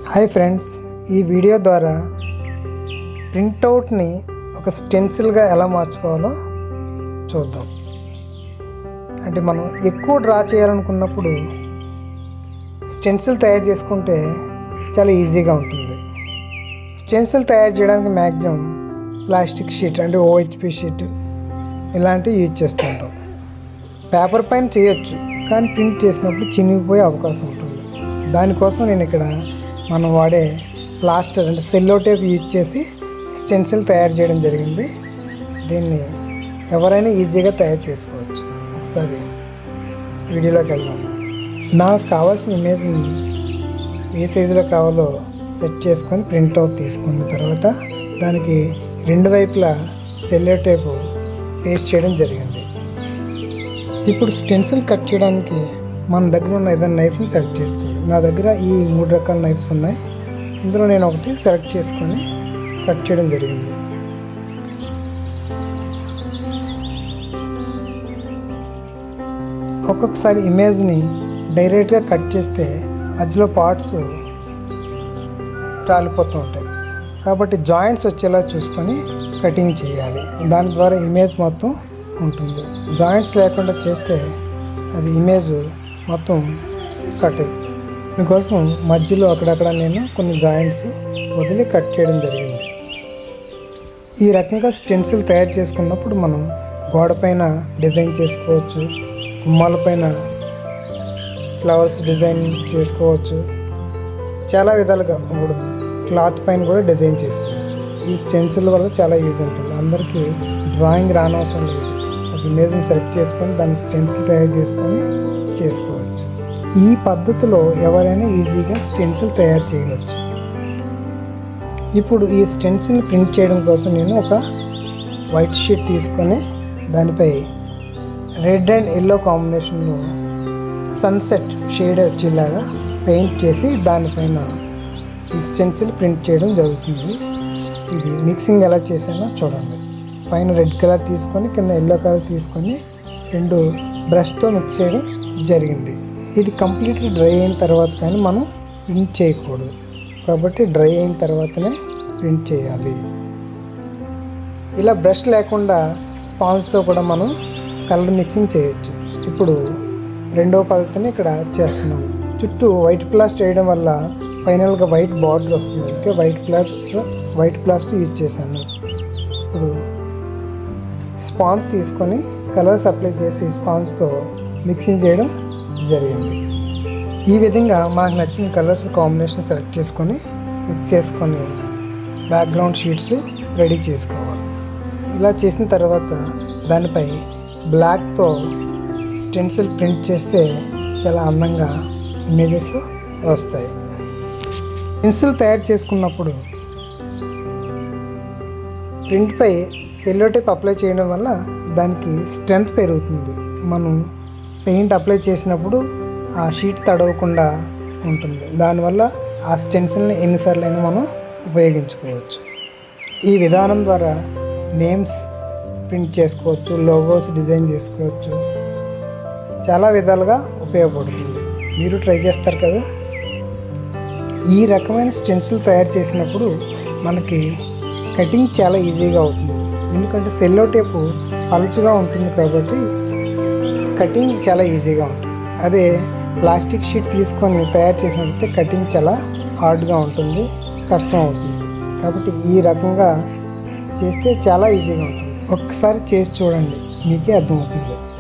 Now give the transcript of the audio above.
hi friends ఈ video ద్వారా ప్రింటౌట్ని ఒక స్టెన్సిల్గా ఎలా మార్చుకోవాలో చూద్దాం అంటే మనం ఎక్కువ డ్రా చేయాలనుకున్నప్పుడు స్టెన్సిల్ తయారు చేసుకుంటే చాలా ఈజీగా ఉంటుంది స్టెన్సిల్ తయారు చేయడానికి మ్యాక్సిమం ప్లాస్టిక్ షీట్ అంటే ఓహెచ్పి షీట్ ఇలాంటివి యూజ్ చేస్తుంటాం పేపర్ పైన చేయొచ్చు కానీ ప్రింట్ చేసినప్పుడు చినిగిపోయే అవకాశం ఉంటుంది దానికోసం నేను ఇక్కడ మనం వాడే ప్లాస్టర్ అంటే సెల్లో టేప్ యూజ్ చేసి స్టెన్సిల్ తయారు చేయడం జరిగింది దీన్ని ఎవరైనా ఈజీగా తయారు చేసుకోవచ్చు ఒకసారి వీడియోలోకి వెళ్దాం నాకు కావాల్సిన ఇమేజ్ని ఏ సైజులో కావాలో సెట్ చేసుకొని ప్రింట్అవుట్ తీసుకున్న తర్వాత దానికి రెండు వైపులా సెల్లో టేపు పేస్ట్ చేయడం జరిగింది ఇప్పుడు స్టెన్సిల్ కట్ చేయడానికి మన దగ్గర ఉన్న ఏదైనా నైఫ్ని సెలెక్ట్ చేసుకోవాలి నా దగ్గర ఈ మూడు రకాల నైఫ్స్ ఉన్నాయి ఇందులో నేను ఒకటి సెలెక్ట్ చేసుకొని కట్ చేయడం జరిగింది ఒక్కొక్కసారి ఇమేజ్ని డైరెక్ట్గా కట్ చేస్తే మధ్యలో పార్ట్స్ రాలిపోతూ ఉంటాయి కాబట్టి జాయింట్స్ వచ్చేలా చూసుకొని కటింగ్ చేయాలి దాని ద్వారా ఇమేజ్ మొత్తం ఉంటుంది జాయింట్స్ లేకుండా చేస్తే అది ఇమేజ్ మొత్తం కట్ అవుతుంది దీనికోసం మధ్యలో అక్కడక్కడ నేను కొన్ని జాయింట్స్ వదిలి కట్ చేయడం జరిగింది ఈ రకంగా స్టెన్సిల్ తయారు చేసుకున్నప్పుడు మనం గోడ పైన డిజైన్ చేసుకోవచ్చు గుమ్మాల పైన ఫ్లవర్స్ డిజైన్ చేసుకోవచ్చు చాలా విధాలుగా ఇప్పుడు క్లాత్ పైన కూడా డిజైన్ చేసుకోవచ్చు ఈ స్టెన్సిల్ వల్ల చాలా యూజ్ ఉంటుంది అందరికీ డ్రాయింగ్ రానవసరం లేదు ఒక ఇమేజ్ని సెలెక్ట్ చేసుకొని దాన్ని స్టెన్సిల్ తయారు చేసుకొని చేసుకోవచ్చు ఈ పద్ధతిలో ఎవరైనా ఈజీగా స్టెన్సిల్ తయారు చేయవచ్చు ఇప్పుడు ఈ స్టెన్సిల్ ప్రింట్ చేయడం కోసం నేను ఒక వైట్ షీట్ తీసుకొని దానిపై రెడ్ అండ్ ఎల్లో కాంబినేషన్లో సన్సెట్ షేడ్ వచ్చేలాగా పెయింట్ చేసి దానిపైన ఈ స్టెన్సిల్ ప్రింట్ చేయడం జరుగుతుంది ఇది మిక్సింగ్ ఎలా చేసానో చూడండి పైన రెడ్ కలర్ తీసుకొని కింద ఎల్లో కలర్ తీసుకొని రెండు బ్రష్తో మిక్స్ చేయడం జరిగింది ఇది కంప్లీట్లీ డ్రై అయిన తర్వాత కానీ మనం ప్రింట్ చేయకూడదు కాబట్టి డ్రై అయిన తర్వాతనే ప్రింట్ చేయాలి ఇలా బ్రష్ లేకుండా స్పాంజ్తో కూడా మనం కలర్ మిక్సింగ్ చేయొచ్చు ఇప్పుడు రెండో పద్ధతిని ఇక్కడ చేస్తున్నాను చుట్టూ వైట్ ప్లాస్టర్ వేయడం వల్ల ఫైనల్గా వైట్ బార్డర్ వస్తుంది అందుకే white plaster white plaster use చేశాను ఇప్పుడు స్పాంజ్ తీసుకొని కలర్స్ అప్లై చేసి స్పాంజ్తో మిక్సింగ్ చేయడం జరిగింది ఈ విధంగా మనకు నచ్చిన కలర్స్ కాంబినేషన్ సెలెక్ట్ చేసుకొని మిక్స్ చేసుకొని బ్యాక్గ్రౌండ్ షీట్స్ రెడీ చేసుకోవాలి ఇలా చేసిన తర్వాత దానిపై బ్లాక్తో స్టెన్సిల్ ప్రింట్ చేస్తే చాలా అందంగా ఇమేజెస్ వస్తాయి పెన్సిల్ తయారు చేసుకున్నప్పుడు ప్రింట్పై సెల్లో టేప్ అప్లై చేయడం వల్ల దానికి స్ట్రెంగ్త్ పెరుగుతుంది మనం పెయింట్ అప్లై చేసినప్పుడు ఆ షీట్ తడవకుండా ఉంటుంది దానివల్ల ఆ స్టెన్సిల్ని ఎన్నిసార్లు అయినా మనం ఉపయోగించుకోవచ్చు ఈ విధానం ద్వారా నేమ్స్ ప్రింట్ చేసుకోవచ్చు లోగోస్ డిజైన్ చేసుకోవచ్చు చాలా విధాలుగా ఉపయోగపడుతుంది మీరు ట్రై చేస్తారు కదా ఈ రకమైన స్టెన్సిల్ తయారు చేసినప్పుడు మనకి కటింగ్ చాలా ఈజీగా అవుతుంది ఎందుకంటే సెల్లో టేపు పలుచుగా ఉంటుంది కాబట్టి కటింగ్ చాలా ఈజీగా ఉంటుంది అదే ప్లాస్టిక్ షీట్ తీసుకొని తయారు చేసినట్లయితే కటింగ్ చాలా హార్డ్గా ఉంటుంది కష్టం అవుతుంది కాబట్టి ఈ రకంగా చేస్తే చాలా ఈజీగా ఉంటుంది ఒక్కసారి చేసి చూడండి మీకే అర్థమవుతుంది